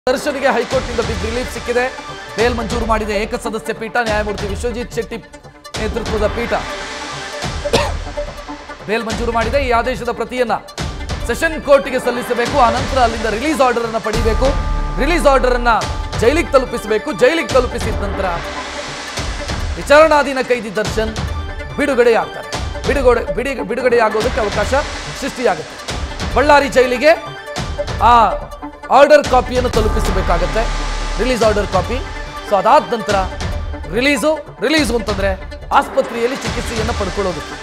ದರ್ಶನ್ಗೆ ಹೈಕೋರ್ಟ್ನಿಂದ big relief ಸಿಕ್ಕಿದೆ ಬೇಲ್ ಮಂಜೂರು ಮಾಡಿದೆ ಏಕಸದಸ್ಯ ಪೀಠ ನ್ಯಾಯಮೂರ್ತಿ ವಿಶ್ವಜಿತ್ ಶೆಟ್ಟಿ ನೇತೃತ್ವದ ಪೀಠ ಬೇಲ್ ಮಂಜೂರು ಮಾಡಿದೆ ಈ ಆದೇಶದ ಪ್ರತಿಯನ್ನ ಸೆಷನ್ ಕೋರ್ಟ್ಗೆ ಸಲ್ಲಿಸಬೇಕು ಆನಂತರ ಅಲ್ಲಿಂದ ರಿಲೀಸ್ ಆರ್ಡರ್ ಅನ್ನ ಪಡಿಬೇಕು ರಿಲೀಸ್ ಆರ್ಡರ್ ಅನ್ನ ಜೈಲಿಗೆ ತಲುಪಿಸಬೇಕು ಜೈಲಿಗೆ ತಲುಪಿಸಿದ ನಂತರ ವಿಚಾರಣಾಧೀನ ಕೈದಿ ದರ್ಶನ್ ಬಿಡುಗಡೆಯಾಗ್ತಾರೆ ಬಿಡುಗಡೆ ಬಿಡಿ ಬಿಡುಗಡೆಯಾಗೋದಕ್ಕೆ ಅವಕಾಶ ಸೃಷ್ಟಿಯಾಗುತ್ತೆ ಬಳ್ಳಾರಿ ಜೈಲಿಗೆ ಆ ಆರ್ಡರ್ ಕಾಪಿಯನ್ನು ತಲುಪಿಸಬೇಕಾಗತ್ತೆ ರಿಲೀಸ್ ಆರ್ಡರ್ ಕಾಪಿ ಸೊ ಅದಾದ ನಂತರ ರಿಲೀಸು ರಿಲೀಸು ಅಂತಂದ್ರೆ ಆಸ್ಪತ್ರೆಯಲ್ಲಿ ಚಿಕಿತ್ಸೆಯನ್ನು ಪಡ್ಕೊಳ್ಳೋದಕ್ಕೆ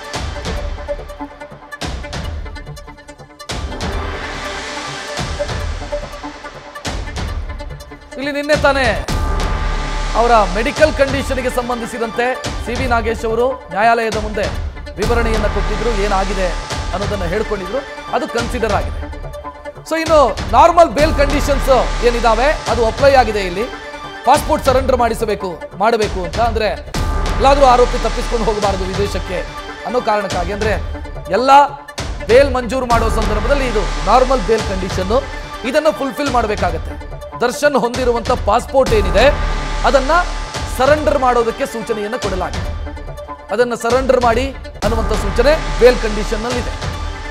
ಇಲ್ಲಿ ನಿನ್ನೆ ತಾನೇ ಅವರ ಮೆಡಿಕಲ್ ಕಂಡೀಷನ್ಗೆ ಸಂಬಂಧಿಸಿದಂತೆ ಸಿ ವಿ ನಾಗೇಶ್ ಅವರು ನ್ಯಾಯಾಲಯದ ಮುಂದೆ ವಿವರಣೆಯನ್ನು ಕೊಟ್ಟಿದ್ರು ಏನಾಗಿದೆ ಅನ್ನೋದನ್ನು ಹೇಳ್ಕೊಂಡಿದ್ರು ಅದು ಕನ್ಸಿಡರ್ ಆಗಿದೆ ಸೊ ಇನ್ನು ನಾರ್ಮಲ್ ಬೇಲ್ ಕಂಡೀಷನ್ಸ್ ಏನಿದಾವೆ ಅದು ಅಪ್ಲೈ ಆಗಿದೆ ಇಲ್ಲಿ ಪಾಸ್ಪೋರ್ಟ್ ಸರೆಂಡರ್ ಮಾಡಿಸಬೇಕು ಮಾಡಬೇಕು ಅಂತ ಅಂದ್ರೆ ಎಲ್ಲಾದರೂ ಆರೋಪಿ ತಪ್ಪಿಸ್ಕೊಂಡು ಹೋಗಬಾರದು ವಿದೇಶಕ್ಕೆ ಅನ್ನೋ ಕಾರಣಕ್ಕಾಗಿ ಅಂದ್ರೆ ಎಲ್ಲ ಬೇಲ್ ಮಂಜೂರು ಮಾಡೋ ಸಂದರ್ಭದಲ್ಲಿ ಇದು ನಾರ್ಮಲ್ ಬೇಲ್ ಕಂಡೀಷನ್ ಇದನ್ನು ಫುಲ್ಫಿಲ್ ಮಾಡಬೇಕಾಗತ್ತೆ ದರ್ಶನ್ ಹೊಂದಿರುವಂತ ಪಾಸ್ಪೋರ್ಟ್ ಏನಿದೆ ಅದನ್ನ ಸರೆಂಡರ್ ಮಾಡೋದಕ್ಕೆ ಸೂಚನೆಯನ್ನು ಕೊಡಲಾಗಿದೆ ಅದನ್ನ ಸರೆಂಡರ್ ಮಾಡಿ ಅನ್ನುವಂಥ ಸೂಚನೆ ಬೇಲ್ ಕಂಡೀಷನ್ ನಲ್ಲಿ ಇದೆ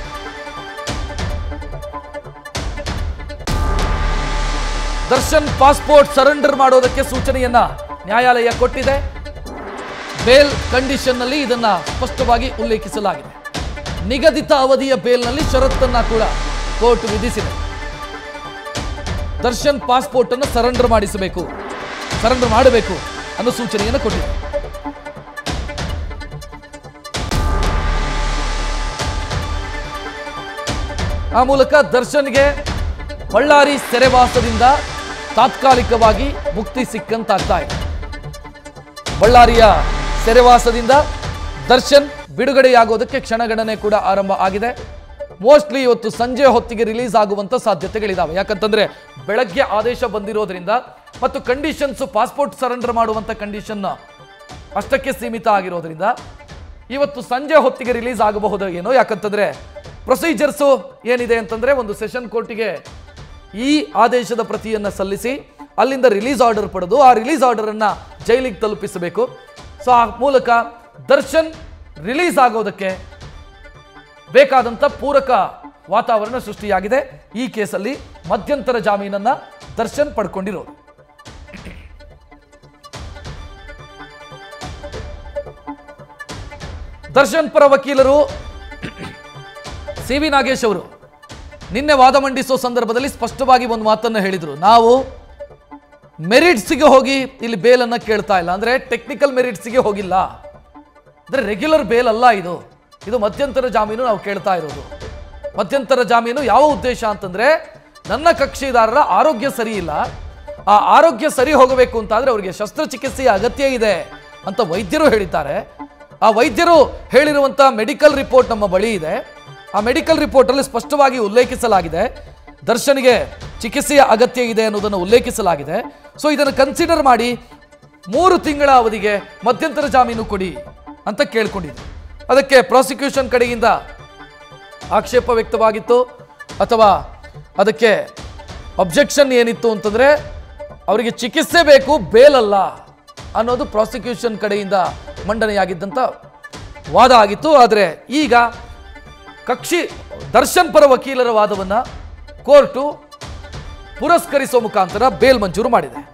ದರ್ಶನ್ ಪಾಸ್ಪೋರ್ಟ್ ಸರೆಂಡರ್ ಮಾಡೋದಕ್ಕೆ ಸೂಚನೆಯನ್ನ ನ್ಯಾಯಾಲಯ ಕೊಟ್ಟಿದೆ ಬೇಲ್ ಕಂಡೀಷನ್ ನಲ್ಲಿ ಇದನ್ನ ಸ್ಪಷ್ಟವಾಗಿ ಉಲ್ಲೇಖಿಸಲಾಗಿದೆ ನಿಗದಿತ ಅವಧಿಯ ಬೇಲ್ನಲ್ಲಿ ಷರತ್ತನ್ನ ಕೂಡ ಕೋರ್ಟ್ ವಿಧಿಸಿದೆ ದರ್ಶನ್ ಪಾಸ್ಪೋರ್ಟ್ ಅನ್ನು ಸರೆಂಡರ್ ಮಾಡಿಸಬೇಕು ಸರೆಂಡರ್ ಮಾಡಬೇಕು ಅನ್ನೋ ಸೂಚನೆಯನ್ನು ಕೊಟ್ಟಿದೆ ಆ ಮೂಲಕ ದರ್ಶನ್ಗೆ ಬಳ್ಳಾರಿ ಸೆರೆವಾಸದಿಂದ ತಾತ್ಕಾಲಿಕವಾಗಿ ಮುಕ್ತಿ ಸಿಕ್ಕಂತಾಗ್ತಾ ಇದೆ ಬಳ್ಳಾರಿಯ ಸೆರೆವಾಸದಿಂದ ದರ್ಶನ್ ಬಿಡುಗಡೆಯಾಗೋದಕ್ಕೆ ಕ್ಷಣಗಣನೆ ಕೂಡ ಆರಂಭ ಆಗಿದೆ ಮೋಸ್ಟ್ಲಿ ಇವತ್ತು ಸಂಜೆ ಹೊತ್ತಿಗೆ ರಿಲೀಸ್ ಆಗುವಂತ ಸಾಧ್ಯತೆಗಳಿದಾವೆ ಯಾಕಂತಂದ್ರೆ ಬೆಳಗ್ಗೆ ಆದೇಶ ಬಂದಿರೋದ್ರಿಂದ ಮತ್ತು ಕಂಡೀಷನ್ಸ್ ಪಾಸ್ಪೋರ್ಟ್ ಸರೆಂಡರ್ ಮಾಡುವಂತ ಕಂಡೀಷನ್ ಅಷ್ಟಕ್ಕೆ ಸೀಮಿತ ಆಗಿರೋದ್ರಿಂದ ಇವತ್ತು ಸಂಜೆ ಹೊತ್ತಿಗೆ ರಿಲೀಸ್ ಆಗಬಹುದು ಏನೋ ಯಾಕಂತಂದ್ರೆ ಪ್ರೊಸೀಜರ್ಸು ಏನಿದೆ ಅಂತಂದ್ರೆ ಒಂದು ಸೆಷನ್ ಕೋರ್ಟಿಗೆ ಈ ಆದೇಶದ ಪ್ರತಿಯನ್ನ ಸಲ್ಲಿಸಿ ಅಲ್ಲಿಂದ ರಿಲೀಸ್ ಆರ್ಡರ್ ಪಡೆದು ಆ ರಿಲೀಸ್ ಆರ್ಡರ್ ಅನ್ನ ಜೈಲಿಗೆ ತಲುಪಿಸಬೇಕು ಸೊ ಆ ಮೂಲಕ ದರ್ಶನ್ ರಿಲೀಸ್ ಆಗೋದಕ್ಕೆ ಬೇಕಾದಂತ ಪೂರಕ ವಾತಾವರಣ ಸೃಷ್ಟಿಯಾಗಿದೆ ಈ ಕೇಸಲ್ಲಿ ಮಧ್ಯಂತರ ಜಾಮೀನನ್ನ ದರ್ಶನ್ ಪಡ್ಕೊಂಡಿರೋದು ದರ್ಶನ್ ಪರ ವಕೀಲರು ಸಿ ವಿ ನಾಗೇಶ್ ಅವರು ನಿನ್ನೆ ವಾದ ಮಂಡಿಸೋ ಸಂದರ್ಭದಲ್ಲಿ ಸ್ಪಷ್ಟವಾಗಿ ಒಂದು ಮಾತನ್ನು ಹೇಳಿದರು ನಾವು ಮೆರಿಟ್ಸ್ಗೆ ಹೋಗಿ ಇಲ್ಲಿ ಬೇಲನ್ನು ಕೇಳ್ತಾ ಇಲ್ಲ ಅಂದ್ರೆ ಟೆಕ್ನಿಕಲ್ ಮೆರಿಟ್ಸ್ಗೆ ಹೋಗಿಲ್ಲ ಅಂದ್ರೆ ರೆಗ್ಯುಲರ್ ಬೇಲ್ ಅಲ್ಲ ಇದು ಇದು ಮಧ್ಯಂತರ ಜಾಮೀನು ನಾವು ಕೇಳ್ತಾ ಇರೋದು ಮಧ್ಯಂತರ ಜಾಮೀನು ಯಾವ ಉದ್ದೇಶ ಅಂತಂದ್ರೆ ನನ್ನ ಕಕ್ಷಿದಾರರ ಆರೋಗ್ಯ ಸರಿ ಇಲ್ಲ ಆ ಆರೋಗ್ಯ ಸರಿ ಹೋಗಬೇಕು ಅಂತ ಆದ್ರೆ ಅವರಿಗೆ ಶಸ್ತ್ರಚಿಕಿತ್ಸೆಯ ಅಗತ್ಯ ಇದೆ ಅಂತ ವೈದ್ಯರು ಹೇಳಿದ್ದಾರೆ ಆ ವೈದ್ಯರು ಹೇಳಿರುವಂತ ಮೆಡಿಕಲ್ ರಿಪೋರ್ಟ್ ನಮ್ಮ ಬಳಿ ಇದೆ ಆ ಮೆಡಿಕಲ್ ರಿಪೋರ್ಟ್ ಅಲ್ಲಿ ಸ್ಪಷ್ಟವಾಗಿ ಉಲ್ಲೇಖಿಸಲಾಗಿದೆ ದರ್ಶನ್ಗೆ ಚಿಕಿತ್ಸೆಯ ಅಗತ್ಯ ಇದೆ ಅನ್ನೋದನ್ನು ಉಲ್ಲೇಖಿಸಲಾಗಿದೆ ಸೊ ಇದನ್ನು ಕನ್ಸಿಡರ್ ಮಾಡಿ ಮೂರು ತಿಂಗಳ ಅವಧಿಗೆ ಮಧ್ಯಂತರ ಜಾಮೀನು ಕೊಡಿ ಅಂತ ಕೇಳ್ಕೊಂಡಿದ್ರು ಅದಕ್ಕೆ ಪ್ರಾಸಿಕ್ಯೂಷನ್ ಕಡೆಯಿಂದ ಆಕ್ಷೇಪ ವ್ಯಕ್ತವಾಗಿತ್ತು ಅಥವಾ ಅದಕ್ಕೆ ಅಬ್ಜೆಕ್ಷನ್ ಏನಿತ್ತು ಅಂತಂದ್ರೆ ಅವರಿಗೆ ಚಿಕಿತ್ಸೆ ಬೇಕು ಬೇಲಲ್ಲ ಅನ್ನೋದು ಪ್ರಾಸಿಕ್ಯೂಷನ್ ಕಡೆಯಿಂದ ಮಂಡನೆಯಾಗಿದ್ದಂಥ ವಾದ ಆಗಿತ್ತು ಆದರೆ ಈಗ ಕಕ್ಷಿ ದರ್ಶನ್ ಪರ ವಕೀಲರ ವಾದವನ್ನು ಕೋರ್ಟು ಪುರಸ್ಕರಿಸುವ ಮುಖಾಂತರ ಬೇಲ್ ಮಂಜೂರು ಮಾಡಿದೆ